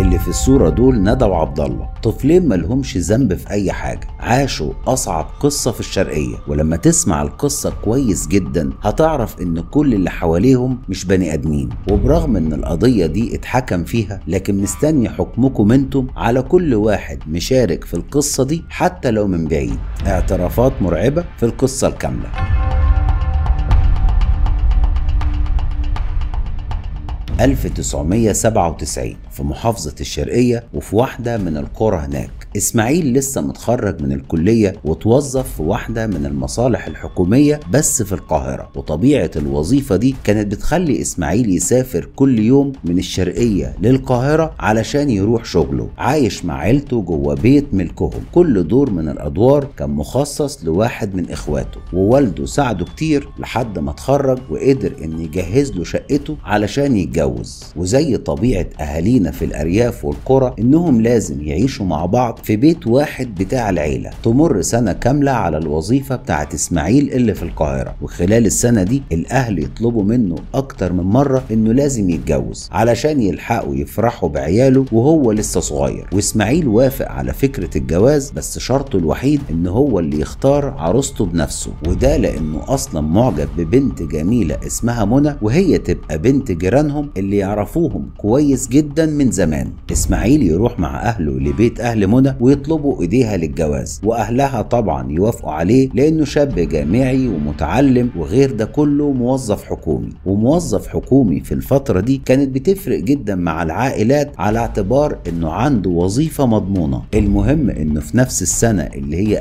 اللي في الصورة دول ندى وعبد الله طفلين ملهمش ذنب في أي حاجة عاشوا أصعب قصة في الشرقية ولما تسمع القصة كويس جدا هتعرف إن كل اللي حواليهم مش بني آدمين وبرغم إن القضية دي اتحكم فيها لكن مستني حكمكم انتم على كل واحد مشارك في القصة دي حتى لو من بعيد اعترافات مرعبة في القصة الكاملة ألف تسعمية سبعة وتسعين في محافظة الشرقية وفي واحدة من القرى هناك إسماعيل لسه متخرج من الكلية وتوظف في واحدة من المصالح الحكومية بس في القاهرة وطبيعة الوظيفة دي كانت بتخلي إسماعيل يسافر كل يوم من الشرقية للقاهرة علشان يروح شغله عايش مع عيلته جوه بيت ملكهم كل دور من الأدوار كان مخصص لواحد من إخواته ووالده ساعده كتير لحد ما اتخرج وقدر إن يجهز له شقته علشان يتجوز وزي طبيعة أهالينا في الأرياف والقرى إنهم لازم يعيشوا مع بعض في بيت واحد بتاع العيلة تمر سنة كاملة على الوظيفة بتاعت إسماعيل اللي في القاهرة وخلال السنة دي الأهل يطلبوا منه أكتر من مرة إنه لازم يتجوز علشان يلحقوا يفرحوا بعياله وهو لسه صغير وإسماعيل وافق على فكرة الجواز بس شرطه الوحيد إن هو اللي يختار عروسته بنفسه وده لأنه أصلا معجب ببنت جميلة اسمها منى وهي تبقى بنت جيرانهم اللي يعرفوهم كويس جدا من زمان إسماعيل يروح مع أهله لبيت أهل منى ويطلبوا ايديها للجواز واهلها طبعا يوافقوا عليه لانه شاب جامعي ومتعلم وغير ده كله موظف حكومي وموظف حكومي في الفترة دي كانت بتفرق جدا مع العائلات على اعتبار انه عنده وظيفة مضمونة المهم انه في نفس السنة اللي هي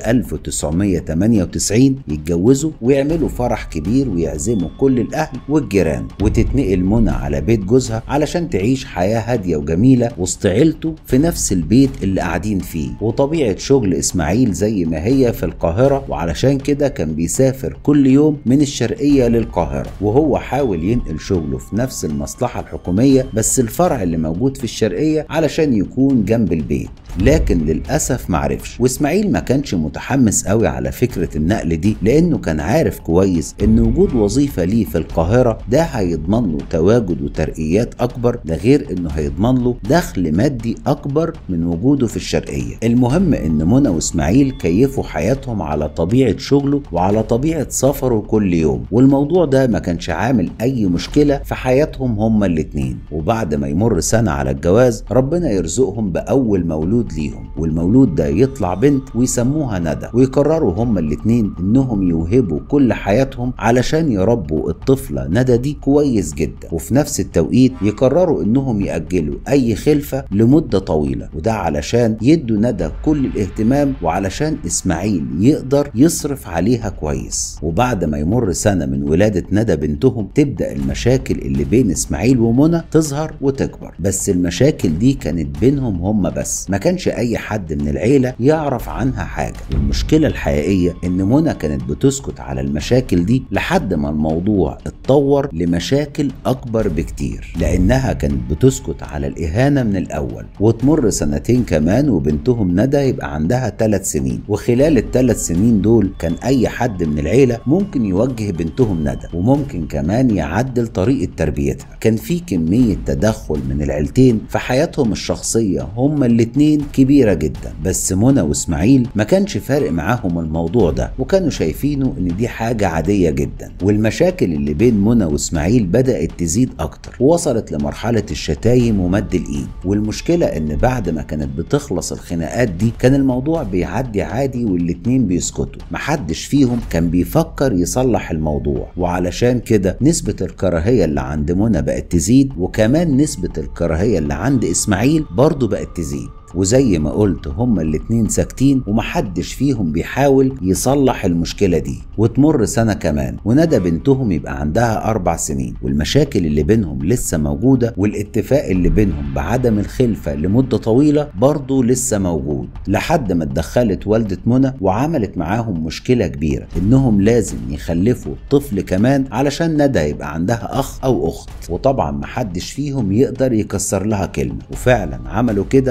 1998 يتجوزوا ويعملوا فرح كبير ويعزموا كل الاهل والجيران وتتنقل منى على بيت جوزها علشان تعيش حياة هادية وجميلة وسط عيلته في نفس البيت اللي قاعدين فيه وطبيعة شغل إسماعيل زي ما هي في القاهرة وعلشان كده كان بيسافر كل يوم من الشرقية للقاهرة وهو حاول ينقل شغله في نفس المصلحة الحكومية بس الفرع اللي موجود في الشرقية علشان يكون جنب البيت لكن للأسف معرفش وإسماعيل ما كانش متحمس قوي على فكرة النقل دي لأنه كان عارف كويس إن وجود وظيفة ليه في القاهرة ده هيضمن له تواجد وترقيات أكبر ده غير إنه هيضمن له دخل مادي أكبر من وجوده في الشرقية المهم إن منى وإسماعيل كيفوا حياتهم على طبيعة شغله وعلى طبيعة سفره كل يوم والموضوع ده ما كانش عامل أي مشكلة في حياتهم هما الاتنين وبعد ما يمر سنة على الجواز ربنا يرزقهم بأول مولود ليهم والمولود ده يطلع بنت ويسموها ندى ويقرروا هما الاتنين إنهم يوهبوا كل حياتهم علشان يربوا الطفلة ندى دي كويس جدا وفي نفس التوقيت يقرروا إنهم يأجلوا أي خلفة لمدة طويلة وده علشان يدوا ندى كل الاهتمام وعلشان اسماعيل يقدر يصرف عليها كويس وبعد ما يمر سنه من ولاده ندى بنتهم تبدا المشاكل اللي بين اسماعيل ومنى تظهر وتكبر بس المشاكل دي كانت بينهم هم بس ما كانش اي حد من العيله يعرف عنها حاجه والمشكله الحقيقيه ان منى كانت بتسكت على المشاكل دي لحد ما الموضوع اتطور لمشاكل اكبر بكتير لانها كانت بتسكت على الاهانه من الاول وتمر سنتين كمان وبنتهم ندى يبقى عندها ثلاث سنين وخلال الثلاث سنين دول كان اي حد من العيله ممكن يوجه بنتهم ندى وممكن كمان يعدل طريقه تربيتها كان في كميه تدخل من العيلتين في حياتهم الشخصيه هما الاتنين كبيره جدا بس منى واسماعيل ما كانش فارق معاهم الموضوع ده وكانوا شايفينه ان دي حاجه عاديه جدا والمشاكل اللي بين منى واسماعيل بدات تزيد اكتر ووصلت لمرحله الشتايم ومد الايد والمشكله ان بعد ما كانت بتخلص الخناقات دي كان الموضوع بيعدي عادي والاتنين بيسكتوا محدش فيهم كان بيفكر يصلح الموضوع وعلشان كده نسبة الكراهية اللي عند منى بقت تزيد وكمان نسبة الكراهية اللي عند إسماعيل برضو بقت تزيد وزي ما قلت هما الاتنين ساكتين ومحدش فيهم بيحاول يصلح المشكلة دي وتمر سنة كمان وندى بنتهم يبقى عندها أربع سنين والمشاكل اللي بينهم لسه موجودة والاتفاق اللي بينهم بعدم الخلفة لمدة طويلة برضه لسه موجود لحد ما اتدخلت والدة منى وعملت معاهم مشكلة كبيرة إنهم لازم يخلفوا طفل كمان علشان ندى يبقى عندها أخ أو أخت وطبعا محدش فيهم يقدر يكسر لها كلمة وفعلا عملوا كده وبدأوا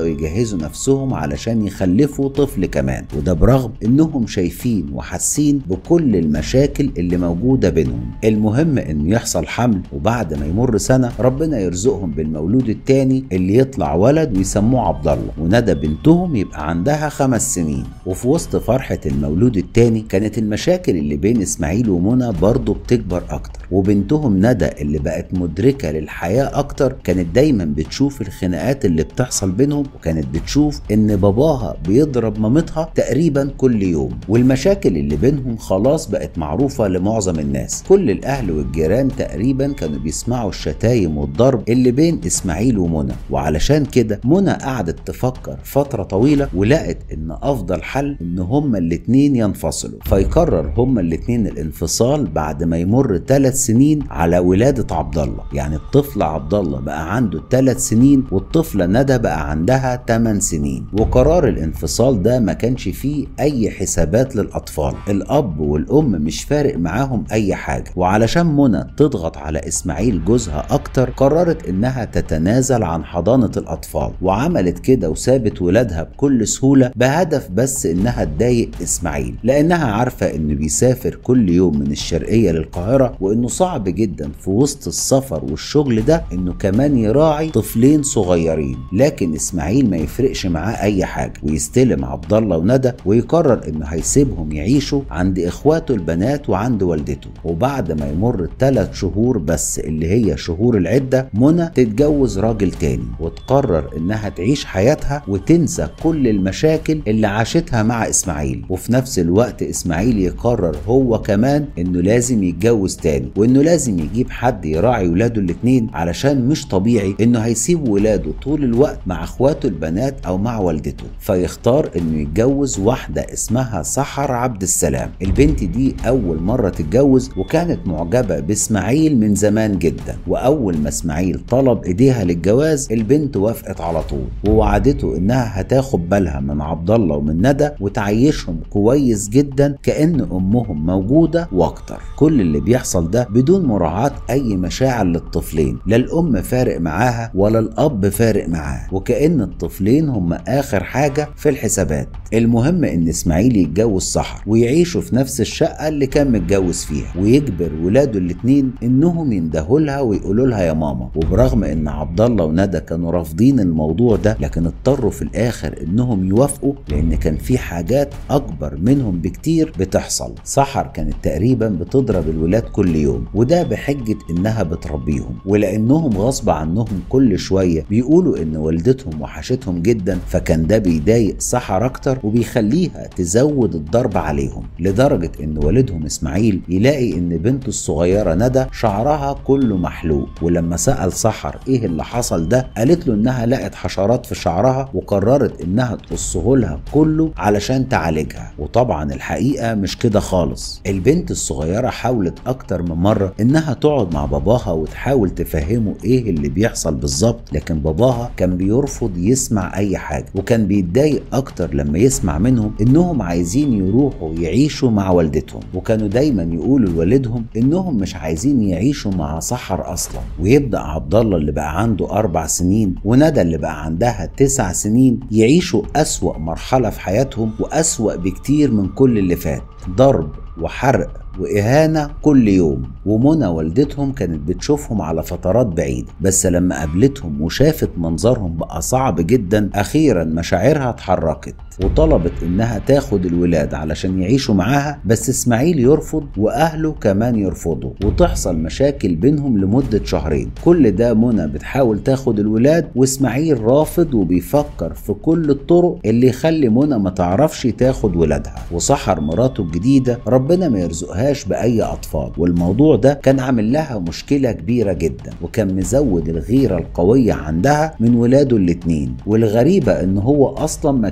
وبدأوا يجهزوا نفسهم علشان يخلفوا طفل كمان وده برغم انهم شايفين وحاسين بكل المشاكل اللي موجودة بينهم المهم انه يحصل حمل وبعد ما يمر سنة ربنا يرزقهم بالمولود التاني اللي يطلع ولد ويسموه عبد الله وندى بنتهم يبقى عندها خمس سنين وفي وسط فرحة المولود التاني كانت المشاكل اللي بين اسماعيل ومنى برضه بتكبر اكتر وبنتهم ندى اللي بقت مدركة للحياة اكتر كانت دايما بتشوف الخناقات اللي بتحصل بينهم وكانت بتشوف ان باباها بيضرب مامتها تقريبا كل يوم والمشاكل اللي بينهم خلاص بقت معروفة لمعظم الناس كل الاهل والجيران تقريبا كانوا بيسمعوا الشتايم والضرب اللي بين اسماعيل ومنى وعلشان كده منى قعدت تفكر فترة طويلة ولقت ان افضل حل ان هما الاتنين ينفصلوا فيقرر هما الاتنين الانفصال بعد ما يمر ثلاث سنين على ولادة عبد الله يعني الطفل عبد الله بقى عنده ثلاث سنين والطفلة ندى بقى عندها 8 سنين وقرار الانفصال ده ما كانش فيه اي حسابات للاطفال الاب والام مش فارق معاهم اي حاجة وعلشان منى تضغط على اسماعيل جوزها اكتر قررت انها تتنازل عن حضانة الاطفال وعملت كده وسابت ولادها بكل سهولة بهدف بس انها تضايق اسماعيل لانها عارفة انه بيسافر كل يوم من الشرقية للقاهرة وانه صعب جدا في وسط السفر والشغل ده انه كمان يراعي طفلين صغيرين لكن اسماعيل ما يفرقش معاه اي حاجة ويستلم عبد الله وندى ويقرر انه هيسيبهم يعيشوا عند اخواته البنات وعند والدته وبعد ما يمر الثلاث شهور بس اللي هي شهور العدة منى تتجوز راجل تاني وتقرر انها تعيش حياتها وتنسى كل المشاكل اللي عاشتها مع اسماعيل وفي نفس الوقت اسماعيل يقرر هو كمان انه لازم يتجوز تاني وانه لازم يجيب حد يراعي ولاده الاتنين علشان مش طبيعي انه هيسيب ولاده طول الوقت مع اخواته البنات او مع والدته فيختار انه يتجوز واحدة اسمها سحر عبد السلام البنت دي اول مرة تتجوز وكانت معجبة باسماعيل من زمان جدا واول ما اسماعيل طلب ايديها للجواز البنت وافقت على طول ووعدته انها هتاخد بالها من عبد الله ومن ندى وتعيشهم كويس جدا كان امهم موجوده واكتر كل اللي بيحصل ده بدون مراعاه اي مشاعر للطفلين لا الام فارق معاها ولا الاب فارق معاه وكان الطفلين هم اخر حاجه في الحسابات المهم ان اسماعيل يتجوز سحر ويعيشوا في نفس الشقه اللي كان متجوز فيها ويجبر ولاده الاتنين انهم يندهوا لها ويقولوا لها يا ماما وبرغم ان عبد الله وندى كانوا رافضين الموضوع ده لكن اضطروا في الاخر انهم يوافقوا لان كان في حاجات اكبر منهم بكتير بتحصل سحر كانت تقريبا بتضرب الولاد كل يوم وده بحجه انها بتربيهم ولانهم غصب عنهم كل شويه بيقولوا ان والدتهم وحشتهم جدا فكان ده بيضايق سحر اكتر وبيخليها تزود الضرب عليهم لدرجه ان والدهم اسماعيل يلاقي ان بنته الصغيره ندى شعرها كله محلوق ولما سال سحر ايه اللي حصل ده قالت له انها لقت حشرات في شعرها وقررت انها تقصه لها كله علشان تعالجها وطبعا الحقيقه مش كده خالص البنت الصغيره حاولت اكتر من مره انها تقعد مع باباها وتحاول تفهمه ايه اللي بيحصل بالظبط لكن باباها كان بيرفض يسمع اي حاجه وكان بيتضايق اكتر لما يسمع منهم انهم عايزين يروحوا يعيشوا مع والدتهم وكانوا دايما يقولوا لوالدهم انهم مش عايزين يعيشوا مع سحر اصلا ويبدا عبد الله اللي بقى عنده اربع سنين وندى اللي بقى عندها تسع سنين يعيشوا اسوا مرحله في حياتهم واسوا بكتير من كل اللي فات ضرب وحرق وإهانة كل يوم ومنى والدتهم كانت بتشوفهم على فترات بعيدة بس لما قابلتهم وشافت منظرهم بقى صعب جدا أخيرا مشاعرها اتحركت وطلبت إنها تاخد الولاد علشان يعيشوا معاها بس إسماعيل يرفض وأهله كمان يرفضوا وتحصل مشاكل بينهم لمدة شهرين كل ده منى بتحاول تاخد الولاد وإسماعيل رافض وبيفكر في كل الطرق اللي يخلي منى ما تعرفش تاخد ولادها وسحر مراته الجديدة ربنا ما يرزقها لهاش بأي أطفال والموضوع ده كان عامل لها مشكلة كبيرة جدا وكان مزود الغيرة القوية عندها من ولاده الاتنين والغريبة إن هو أصلا ما كانش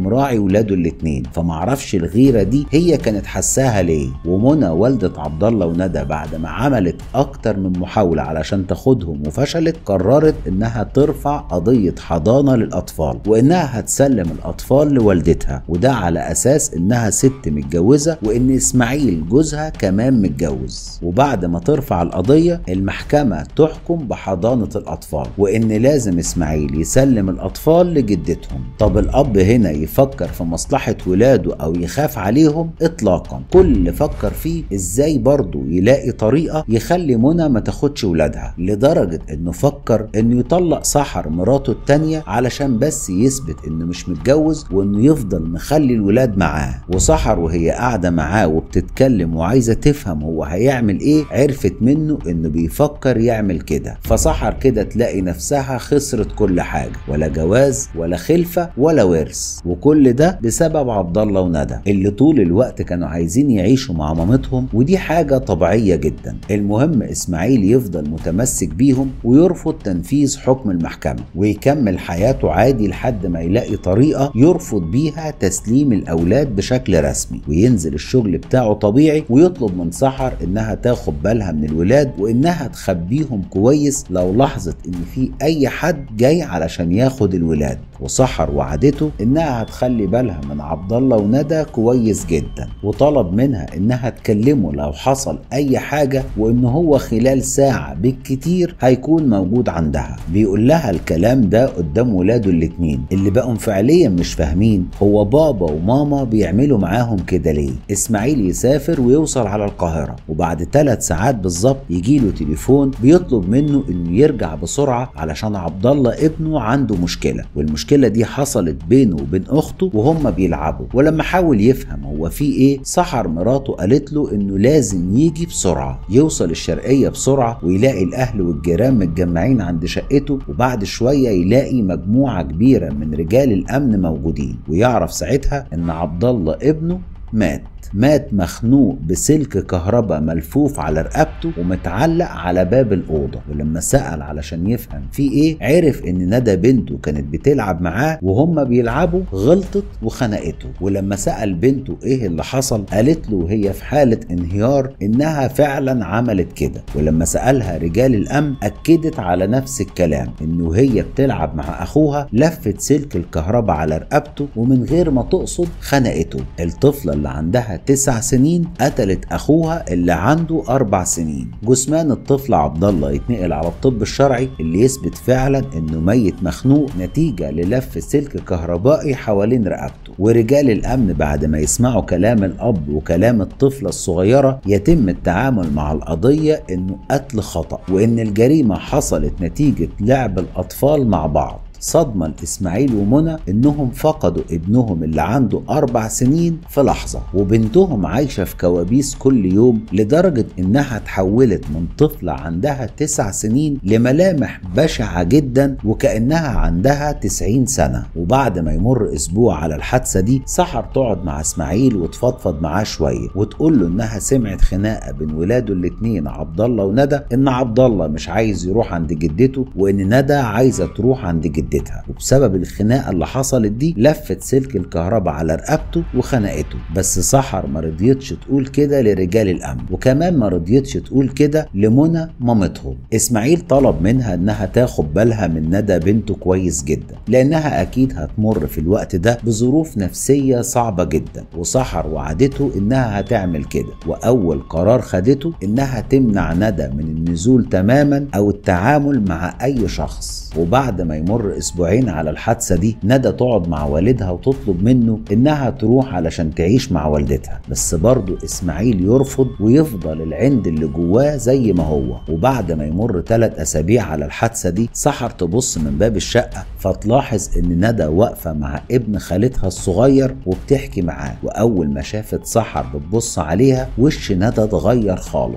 مراعي ولاده الاتنين فمعرفش الغيره دي هي كانت حساها ليه ومنى والده عبد الله وندى بعد ما عملت اكتر من محاوله علشان تاخدهم وفشلت قررت انها ترفع قضيه حضانه للاطفال وانها هتسلم الاطفال لوالدتها وده على اساس انها ست متجوزه وان اسماعيل جوزها كمان متجوز وبعد ما ترفع القضيه المحكمه تحكم بحضانه الاطفال وان لازم اسماعيل يسلم الاطفال لجدتهم طب الاب هنا يفكر في مصلحه ولاده او يخاف عليهم اطلاقا كل اللي فكر فيه ازاي برضه يلاقي طريقه يخلي منى ما تاخدش ولادها لدرجه انه فكر انه يطلق سحر مراته التانيه علشان بس يثبت انه مش متجوز وانه يفضل مخلي الولاد معاه وسحر وهي قاعده معاه وبتتكلم وعايزه تفهم هو هيعمل ايه عرفت منه انه بيفكر يعمل كده فسحر كده تلاقي نفسها خسرت كل حاجه ولا جواز ولا خلفه ولا ورث وكل ده بسبب عبد الله وندى اللي طول الوقت كانوا عايزين يعيشوا مع مامتهم ودي حاجه طبيعيه جدا المهم اسماعيل يفضل متمسك بيهم ويرفض تنفيذ حكم المحكمه ويكمل حياته عادي لحد ما يلاقي طريقه يرفض بيها تسليم الاولاد بشكل رسمي وينزل الشغل بتاعه طبيعي ويطلب من سحر انها تاخد بالها من الولاد وانها تخبيهم كويس لو لاحظت ان في اي حد جاي علشان ياخد الولاد وسحر وعدته انها هتخلي بالها من عبد الله وندى كويس جدا وطلب منها انها تكلمه لو حصل اي حاجه وان هو خلال ساعه بالكتير هيكون موجود عندها بيقول لها الكلام ده قدام ولاده الاتنين اللي بقوا فعليا مش فاهمين هو بابا وماما بيعملوا معاهم كده ليه اسماعيل يسافر ويوصل على القاهره وبعد ثلاث ساعات بالظبط يجيله تليفون بيطلب منه انه يرجع بسرعه علشان عبد الله ابنه عنده مشكله والمشكله دي حصلت بينه وبين اخته وهم بيلعبوا ولما حاول يفهم هو في ايه سحر مراته قالت له انه لازم يجي بسرعه يوصل الشرقيه بسرعه ويلاقي الاهل والجيران متجمعين عند شقته وبعد شويه يلاقي مجموعه كبيره من رجال الامن موجودين ويعرف ساعتها ان عبد الله ابنه مات مات مخنوق بسلك كهرباء ملفوف على رقبته ومتعلق على باب الأوضة ولما سأل علشان يفهم في إيه عرف إن ندى بنته كانت بتلعب معاه وهم بيلعبوا غلطت وخنقته ولما سأل بنته إيه اللي حصل قالت له هي في حالة انهيار إنها فعلا عملت كده ولما سألها رجال الأمن أكدت على نفس الكلام إنه هي بتلعب مع أخوها لفت سلك الكهرباء على رقبته ومن غير ما تقصد خنقته الطفلة اللي عندها تسع سنين قتلت اخوها اللي عنده اربع سنين جثمان الطفل عبد الله يتنقل على الطب الشرعي اللي يثبت فعلا انه ميت مخنوق نتيجه للف سلك كهربائي حوالين رقبته ورجال الامن بعد ما يسمعوا كلام الاب وكلام الطفله الصغيره يتم التعامل مع القضيه انه قتل خطا وان الجريمه حصلت نتيجه لعب الاطفال مع بعض صدمة لإسماعيل ومنى إنهم فقدوا ابنهم اللي عنده أربع سنين في لحظة وبنتهم عايشة في كوابيس كل يوم لدرجة إنها تحولت من طفلة عندها تسع سنين لملامح بشعة جدا وكأنها عندها تسعين سنة وبعد ما يمر أسبوع على الحادثة دي سحر تقعد مع إسماعيل وتفضفض معاه شوية وتقول له إنها سمعت خناقة بين ولاده الاتنين عبد الله وندى إن عبد الله مش عايز يروح عند جدته وإن ندى عايزة تروح عند جدتها جدتها وبسبب الخناقه اللي حصلت دي لفت سلك الكهرباء على رقبته وخنقته بس سحر ما رضيتش تقول كده لرجال الامن وكمان ما رضيتش تقول كده لمنى مامتهم اسماعيل طلب منها انها تاخد بالها من ندى بنته كويس جدا لانها اكيد هتمر في الوقت ده بظروف نفسيه صعبه جدا وسحر وعدته انها هتعمل كده واول قرار خدته انها تمنع ندى من النزول تماما او التعامل مع اي شخص وبعد ما يمر اسبوعين على الحادثه دي ندى تقعد مع والدها وتطلب منه انها تروح علشان تعيش مع والدتها بس برضه اسماعيل يرفض ويفضل العند اللي جواه زي ما هو وبعد ما يمر ثلاث اسابيع على الحادثه دي سحر تبص من باب الشقه فتلاحظ ان ندى واقفه مع ابن خالتها الصغير وبتحكي معاه واول ما شافت سحر بتبص عليها وش ندى اتغير خالص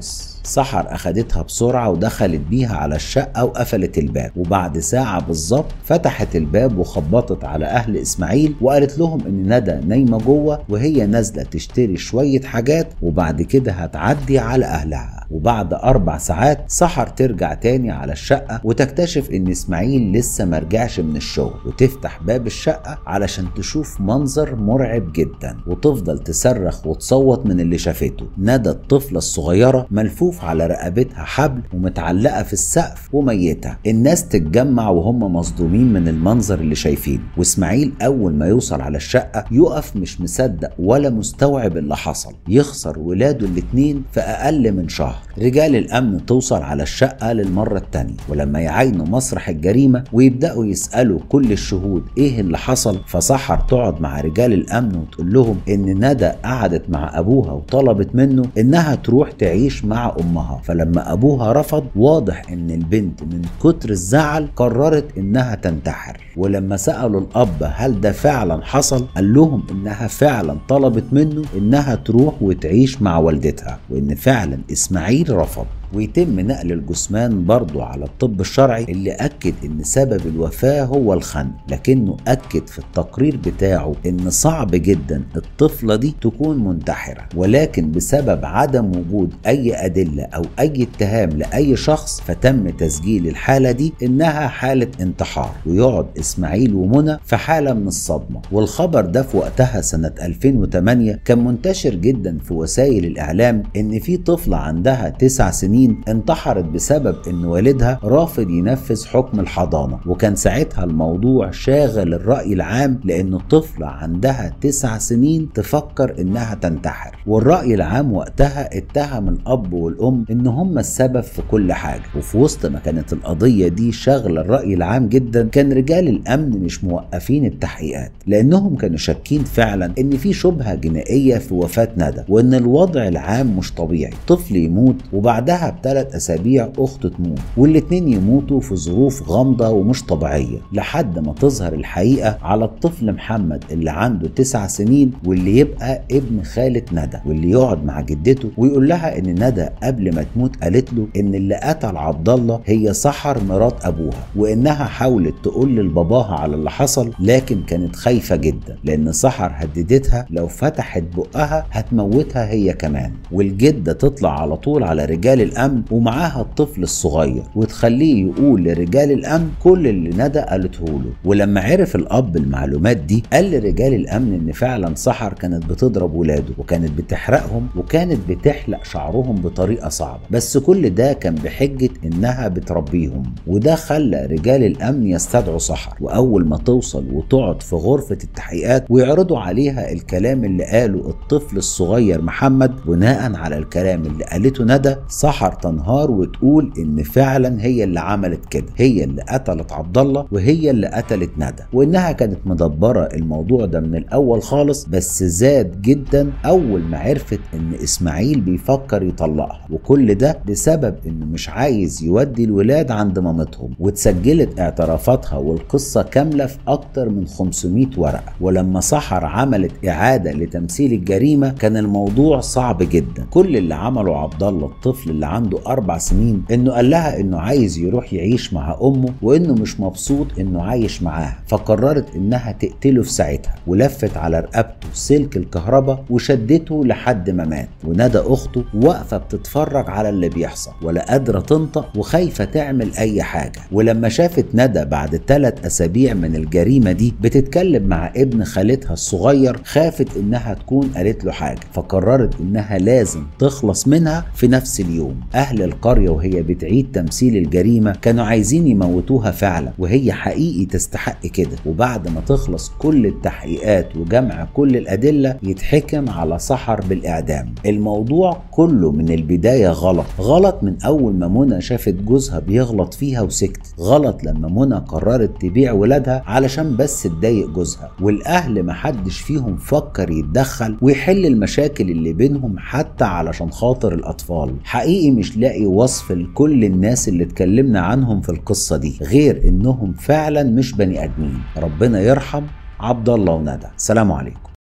سحر اخدتها بسرعة ودخلت بيها على الشقة وقفلت الباب وبعد ساعة بالظبط فتحت الباب وخبطت على اهل اسماعيل وقالت لهم ان ندى نايمة جوه وهي نازلة تشتري شوية حاجات وبعد كده هتعدي على اهلها وبعد اربع ساعات سحر ترجع تاني على الشقة وتكتشف ان اسماعيل لسه مرجعش من الشغل وتفتح باب الشقة علشان تشوف منظر مرعب جدا وتفضل تصرخ وتصوت من اللي شافته ندى الطفلة الصغيرة ملفوف على رقبتها حبل ومتعلقة في السقف وميتة الناس تتجمع وهم مصدومين من المنظر اللي شايفينه واسماعيل اول ما يوصل على الشقة يقف مش مصدق ولا مستوعب اللي حصل يخسر ولاده الاتنين في اقل من شهر رجال الامن توصل على الشقة للمرة التانية ولما يعاينوا مسرح الجريمة ويبدأوا يسألوا كل الشهود ايه اللي حصل فسحر تقعد مع رجال الامن وتقول لهم ان ندى قعدت مع ابوها وطلبت منه انها تروح تعيش مع امها فلما ابوها رفض واضح ان البنت من كتر الزعل قررت انها تنتحر ولما سالوا الاب هل ده فعلا حصل قال لهم انها فعلا طلبت منه انها تروح وتعيش مع والدتها وان فعلا اسماعيل رفض ويتم نقل الجثمان برضه على الطب الشرعي اللي أكد إن سبب الوفاة هو الخنق لكنه أكد في التقرير بتاعه إن صعب جدا الطفلة دي تكون منتحرة ولكن بسبب عدم وجود أي أدلة أو أي اتهام لأي شخص فتم تسجيل الحالة دي إنها حالة انتحار ويقعد إسماعيل ومنى في حالة من الصدمة والخبر ده في وقتها سنة 2008 كان منتشر جدا في وسائل الإعلام إن في طفلة عندها تسع سنين سنين انتحرت بسبب ان والدها رافض ينفذ حكم الحضانه وكان ساعتها الموضوع شاغل الراي العام لان الطفله عندها تسع سنين تفكر انها تنتحر والراي العام وقتها اتهم الاب والام ان هم السبب في كل حاجه وفي وسط ما كانت القضيه دي شاغله الراي العام جدا كان رجال الامن مش موقفين التحقيقات لانهم كانوا شاكين فعلا ان في شبهه جنائيه في وفاه ندى وان الوضع العام مش طبيعي طفل يموت وبعدها بثلاث اسابيع اخته تموت والاتنين يموتوا في ظروف غامضه ومش طبيعيه لحد ما تظهر الحقيقه على الطفل محمد اللي عنده تسع سنين واللي يبقى ابن خاله ندى واللي يقعد مع جدته ويقول لها ان ندى قبل ما تموت قالت له ان اللي قتل عبد الله هي سحر مرات ابوها وانها حاولت تقول لباباها على اللي حصل لكن كانت خايفه جدا لان سحر هددتها لو فتحت بقها هتموتها هي كمان والجده تطلع على طول على رجال الامن ومعاها الطفل الصغير وتخليه يقول لرجال الامن كل اللي ندى قالته له ولما عرف الاب المعلومات دي قال لرجال الامن ان فعلا سحر كانت بتضرب ولاده وكانت بتحرقهم وكانت بتحلق شعرهم بطريقه صعبه بس كل ده كان بحجه انها بتربيهم وده خلى رجال الامن يستدعوا سحر واول ما توصل وتقعد في غرفه التحقيقات ويعرضوا عليها الكلام اللي قاله الطفل الصغير محمد بناء على الكلام اللي قالته ندى سحر تنهار وتقول ان فعلا هي اللي عملت كده هي اللي قتلت عبد الله وهي اللي قتلت ندى وانها كانت مدبره الموضوع ده من الاول خالص بس زاد جدا اول ما عرفت ان اسماعيل بيفكر يطلقها وكل ده بسبب انه مش عايز يودي الولاد عند مامتهم واتسجلت اعترافاتها والقصه كامله في اكتر من 500 ورقه ولما سحر عملت اعاده لتمثيل الجريمه كان الموضوع صعب جدا كل اللي عمله عبد الله الطفل اللي عنده اربع سنين انه قال لها انه عايز يروح يعيش مع امه وانه مش مبسوط انه عايش معاها فقررت انها تقتله في ساعتها ولفت على رقبته سلك الكهرباء وشدته لحد ما مات وندى اخته واقفه بتتفرج على اللي بيحصل ولا قادره تنطق وخايفه تعمل اي حاجه ولما شافت ندى بعد ثلاث اسابيع من الجريمه دي بتتكلم مع ابن خالتها الصغير خافت انها تكون قالت له حاجه فقررت انها لازم تخلص منها في نفس اليوم اهل القريه وهي بتعيد تمثيل الجريمه كانوا عايزين يموتوها فعلا وهي حقيقي تستحق كده وبعد ما تخلص كل التحقيقات وجمع كل الادله يتحكم على سحر بالاعدام الموضوع كله من البدايه غلط غلط من اول ما منى شافت جوزها بيغلط فيها وسكت غلط لما منى قررت تبيع ولادها علشان بس تضايق جوزها والاهل محدش فيهم فكر يتدخل ويحل المشاكل اللي بينهم حتى علشان خاطر الاطفال حقيقي مش لاقي وصف لكل الناس اللي اتكلمنا عنهم في القصه دي غير انهم فعلا مش بني ادمين ربنا يرحم عبد الله وندى سلام عليكم